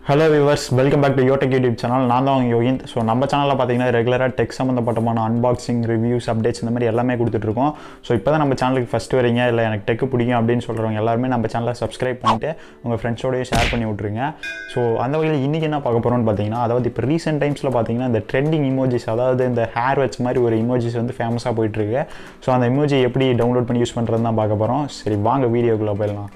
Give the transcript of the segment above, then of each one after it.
hello viewers welcome back to யோடெக் YouTube channel நான் தான் உங்க யோகிந்த் ஸோ நம்ம சேனலில் பார்த்தீங்கன்னா ரெகுலராக டெக் சம்மந்தப்பட்டமான அன்பாக்சிங் ரிவ்யூஸ் அப்டேட்ஸ் இந்த மாதிரி எல்லாமே கொடுத்துட்ருக்கோம் ஸோ இப்போ தான் நம்ம சேனலுக்கு ஃபஸ்ட் வரீங்க இல்லை எனக்கு டெக் பிடிக்கும் அப்படின்னு சொல்கிறவங்க எல்லாருமே நம்ம சேனலை சப்ஸ்கிரைப் பண்ணிட்டு உங்கள் ஃப்ரெண்ட்ஸோடய ஷேர் பண்ணி விட்ருங்க ஸோ அந்த வகையில் இன்றைக்கி என்ன பார்க்க போகிறோம்னு பார்த்தீங்கன்னா அதாவது இப்போ ரீசெண்ட் டைம்ஸில் பார்த்தீங்கன்னா இந்த ட்ரெண்டிங் இமோஜிஸ் அதாவது இந்த ஹேர் வச் மாதிரி ஒரு இமோஜிஸ் வந்து ஃபேமஸாக போயிட்டுருக்கு ஸோ அந்த இமோஜி எப்படி டவுன்லோட் பண்ணி யூஸ் பண்ணுறது தான் பார்க்க போகிறோம் சரி வாங்க வீடியோக்குள்ளே போயிடலாம்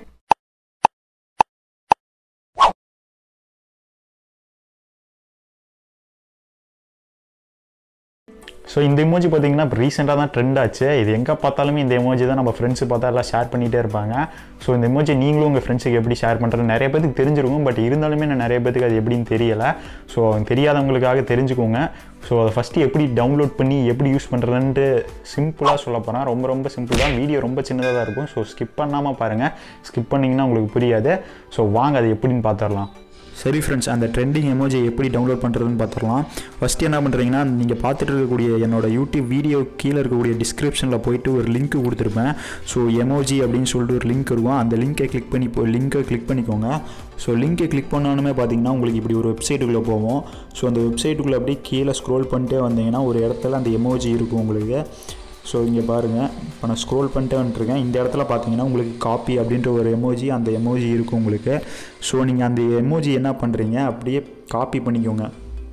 ஸோ இந்த எமோஜி பார்த்தீங்கன்னா இப்போ ரீசெண்டாக தான் ட்ரெண்ட் ஆச்சு இது எங்கே பார்த்தாலுமே இந்த எமோஜி தான் நம்ம ஃப்ரெண்ட்ஸு பார்த்தா எல்லாம் ஷேர் பண்ணிகிட்டே இருப்பாங்க ஸோ இந்த எமோஜி நீங்களும் உங்கள் ஃப்ரெண்ட்ஸுக்கு எப்படி ஷேர் பண்ணுறது நிறைய பேருக்கு தெரிஞ்சிருக்கும் பட் இருந்தாலுமே நான் நிறைய பேருக்கு அது எப்படின்னு தெரியல ஸோ தெரியாதவங்களுக்காக தெரிஞ்சுக்கோங்க ஸோ அதை ஃபஸ்ட்டு எப்படி டவுன்லோட் பண்ணி எப்படி யூஸ் பண்ணுறதுன்ட்டு சிம்பிளாக சொல்ல போகிறேன் ரொம்ப ரொம்ப சிம்பிள் தான் வீடியோ ரொம்ப சின்னதாக தான் இருக்கும் ஸோ ஸ்கிப் பண்ணாமல் பாருங்கள் ஸ்கிப் பண்ணிங்கன்னா உங்களுக்கு புரியாது ஸோ வாங்க அது எப்படின்னு பார்த்துடலாம் சரி ஃப்ரெண்ட்ஸ் அந்த ட்ரெண்டிங் எமோஜி எப்படி டவுன்லோட் பண்ணுறதுன்னு பார்த்துடலாம் ஃபஸ்ட்டு என்ன பண்ணுறீங்கன்னா நீங்கள் பார்த்துட்டு இருக்கக்கூடிய என்னோட யூடியூப் வீடியோ கீழே இருக்கக்கூடிய டிஸ்கிரிப்ஷனில் போயிட்டு ஒரு லிங்க் கொடுத்துருப்பேன் ஸோ எமோஜி அப்படின்னு சொல்லிட்டு ஒரு லிங்க் இருக்கும் அந்த லிங்கை கிளிக் பண்ணி இப்போ லிங்கை கிளிக் பண்ணிக்கோங்க ஸோ லிங்கை கிளிக் பண்ணோன்னே பார்த்தீங்கன்னா உங்களுக்கு இப்படி ஒரு வெப்சைட்டுக்குள்ளே போவோம் ஸோ அந்த வெப்சைட்டுக்குள்ளே அப்படியே கீழே ஸ்க்ரோல் பண்ணிட்டே வந்தீங்கன்னா ஒரு இடத்துல அந்த எமோஜி இருக்கும் உங்களுக்கு ஸோ இங்கே பாருங்கள் இப்போ நான் ஸ்க்ரோல் பண்ணிட்டே வந்துட்டுருக்கேன் இந்த இடத்துல பார்த்தீங்கன்னா உங்களுக்கு காப்பி அப்படின்ற ஒரு எமோஜி அந்த எமோஜி இருக்கும் உங்களுக்கு ஸோ நீங்கள் அந்த எமோஜி என்ன பண்ணுறீங்க அப்படியே காப்பி பண்ணிக்கோங்க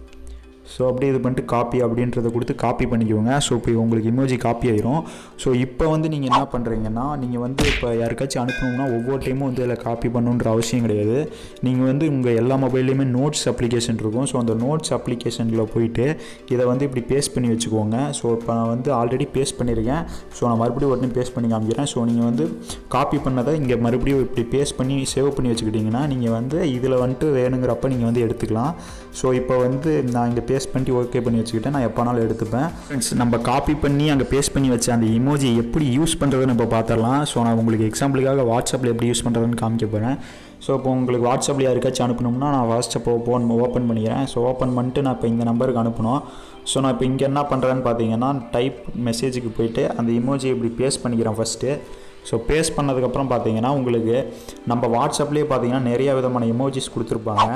ஸோ அப்படியே இது பண்ணிட்டு காப்பி அப்படின்றத கொடுத்து காப்பி பண்ணிக்கோங்க ஸோ இப்போ உங்களுக்கு இமோஜி காப்பி ஆயிரும் ஸோ இப்போ வந்து நீங்கள் என்ன பண்ணுறீங்கன்னா நீங்கள் வந்து இப்போ யாருக்காச்சும் அனுப்பணும்னா ஒவ்வொரு டைமும் வந்து இதில் காப்பி பண்ணணுன்ற அவசியம் கிடையாது நீங்கள் வந்து உங்கள் எல்லா மொபைல்லையுமே நோட்ஸ் அப்ளிகேஷன் இருக்கும் ஸோ அந்த நோட்ஸ் அப்ளிகேஷனில் போயிட்டு இதை வந்து இப்படி பேஸ்ட் பண்ணி வச்சுக்கோங்க ஸோ இப்போ நான் வந்து ஆல்ரெடி பேஸ்ட் பண்ணியிருக்கேன் ஸோ நான் மறுபடியும் உடனே பேஸ்ட் பண்ணி காமிக்கிறேன் ஸோ நீங்கள் வந்து காப்பி பண்ணதை இங்கே மறுபடியும் இப்படி பேஸ்ட் பண்ணி சேவ் பண்ணி வச்சுக்கிட்டிங்கன்னா நீங்கள் வந்து இதில் வந்துட்டு வேணுங்கிறப்ப நீங்கள் வந்து எடுத்துக்கலாம் ஸோ இப்போ வந்து நான் இங்கே பேஸ்ட் பண்ணி ஓகே பண்ணி வச்சுக்கிட்டேன் நான் எப்போனாலும் எடுத்துப்பேன் ஃப்ரெண்ட்ஸ் நம்ம காப்பி பண்ணி அங்கே பேஸ்ட் பண்ணி வச்ச அந்த இமோஜி எப்படி யூஸ் பண்ணுறதுன்னு இப்போ பார்த்துடலாம் ஸோ நான் உங்களுக்கு எக்ஸாம்பிளுக்காக வாட்ஸ்அப்பில் எப்படி யூஸ் பண்ணுறதுன்னு காமிக்க போகிறேன் ஸோ இப்போ உங்களுக்கு வாட்ஸ்அப்பில் யாருக்காச்சும் அனுப்பணும்னா நான் வாட்ஸ்அப் ஓப்பன் ஓப்பன் பண்ணிக்கிறேன் ஸோ ஓப்பன் பண்ணிட்டு நான் இப்போ இந்த நம்பருக்கு அனுப்பணும் ஸோ நான் இப்போ இங்கே என்ன பண்ணுறேன்னு பார்த்தீங்கன்னா டைப் மெசேஜுக்கு போயிட்டு அந்த இமோஜி இப்படி பேஸ்ட் பண்ணிக்கிறேன் ஃபஸ்ட்டு ஸோ பேஸ்ட் பண்ணதுக்கப்புறம் பார்த்தீங்கன்னா உங்களுக்கு நம்ம வாட்ஸ்அப்லேயே பார்த்தீங்கன்னா நிறையா விதமான இமோஜிஸ் கொடுத்துருப்பாங்க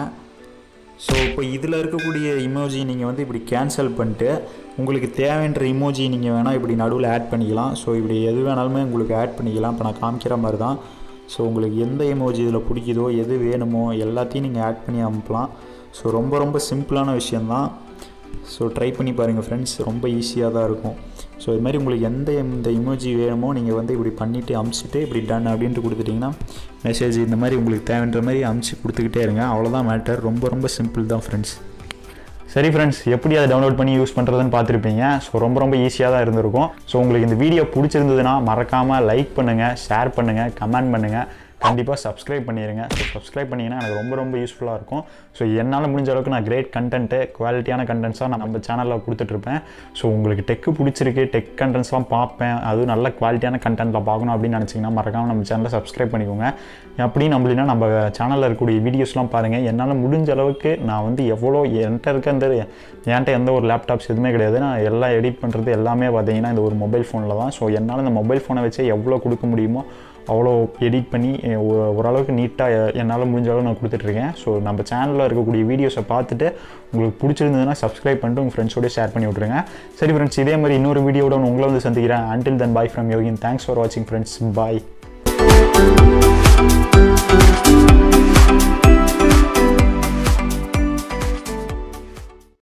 ஸோ இப்போ இதில் இருக்கக்கூடிய இமோஜி நீங்கள் வந்து இப்படி கேன்சல் பண்ணிட்டு உங்களுக்கு தேவைன்ற இமோஜி நீங்கள் வேணால் இப்படி நடுவில் ஆட் பண்ணிக்கலாம் ஸோ இப்படி எது வேணாலுமே உங்களுக்கு ஆட் பண்ணிக்கலாம் இப்போ நான் காமிக்கிற மாதிரி தான் ஸோ உங்களுக்கு எந்த எமோஜி இதில் பிடிக்குதோ எது வேணுமோ எல்லாத்தையும் நீங்கள் ஆட் பண்ணி அனுப்பலாம் ஸோ ரொம்ப ரொம்ப சிம்பிளான விஷயந்தான் ஸோ ட்ரை பண்ணி பாருங்கள் ஃப்ரெண்ட்ஸ் ரொம்ப ஈஸியாக தான் இருக்கும் ஸோ இது மாதிரி உங்களுக்கு எந்த இந்த இமோஜி வேணுமோ நீங்கள் வந்து இப்படி பண்ணிவிட்டு அமுச்சிட்டு இப்படி டன் அப்படின்ட்டு கொடுத்துட்டிங்கன்னா மெசேஜ் இந்த மாதிரி உங்களுக்கு தேவைன்ற மாதிரி அமுச்சு கொடுத்துக்கிட்டே இருங்க அவ்வளோதான் மேட்டர் ரொம்ப ரொம்ப சிம்பிள் தான் ஃப்ரெண்ட்ஸ் சரி ஃப்ரெண்ட்ஸ் எப்படி அதை டவுன்லோட் பண்ணி யூஸ் பண்ணுறதுன்னு பார்த்துருப்பீங்க ஸோ ரொம்ப ரொம்ப ஈஸியாக தான் இருந்திருக்கும் ஸோ உங்களுக்கு இந்த வீடியோ பிடிச்சிருந்ததுன்னா மறக்காமல் லைக் பண்ணுங்கள் ஷேர் பண்ணுங்கள் கமெண்ட் பண்ணுங்கள் கண்டிப்பாக சப்ஸ்கிரைப் பண்ணிடுங்க ஸோ சப்ஸ்கிரைப் பண்ணிங்கன்னா எனக்கு ரொம்ப ரொம்ப யூஸ்ஃபுல்லாக இருக்கும் ஸோ என்னால் முடிஞ்ச அளவுக்கு நான் கிரேட் கண்டென்ட்டு குவாலிட்டியான கண்டென்ட்ஸாக நான் நம்ம சேனலில் கொடுத்துட்ருப்பேன் ஸோ உங்களுக்கு டெக்கு பிடிச்சிருக்கு டெக் கண்டென்ட்ஸ்லாம் பார்ப்பேன் அதுவும் நல்ல குவாலிட்டியான கண்டென்ட்டில் பார்க்கணும் அப்படின்னு நினச்சிங்கன்னா மறக்காமல் நம்ம சேனலை சப்ஸ்கிரைப் பண்ணிக்கோங்க அப்படி நம்மளினா நம்ம சேனலில் இருக்கக்கூடிய வீடியோஸ்லாம் பாருங்கள் என்னால் முடிஞ்ச அளவுக்கு நான் வந்து எவ்வளோ என்கிட்ட இருக்க அந்த என்கிட்ட எந்த ஒரு லேப்டாப்ஸ் எதுவுமே கிடையாது நான் எல்லாம் எடிட் பண்ணுறது எல்லாமே பார்த்தீங்கன்னா இந்த ஒரு மொபைல் ஃபோனில் தான் ஸோ என்னால் இந்த மொபைல் ஃபோனை வச்சு எவ்வளோ கொடுக்க முடியுமோ அவ்வளோ எடிட் பண்ணி ஒ- ஓரளவுக்கு நீட்டாக என்னால் முடிஞ்ச அளவு நான் கொடுத்துட்ருக்கேன் ஸோ நம்ம சேனலில் இருக்கக்கூடிய வீடியோஸை பார்த்துட்டு உங்களுக்கு பிடிச்சிருந்ததுன்னா சப்ஸ்கிரைப் பண்ணிட்டு உங்கள் ஃப்ரெண்ட்ஸோடய ஷேர் பண்ணி விட்ருங்க சரி ஃப்ரெண்ட்ஸ் இதே மாதிரி இன்னொரு வீடியோட உங்களை வந்து சந்திக்கிறேன் until then bye from Yogin thanks for வாட்சிங் ஃப்ரெண்ட்ஸ் பாய்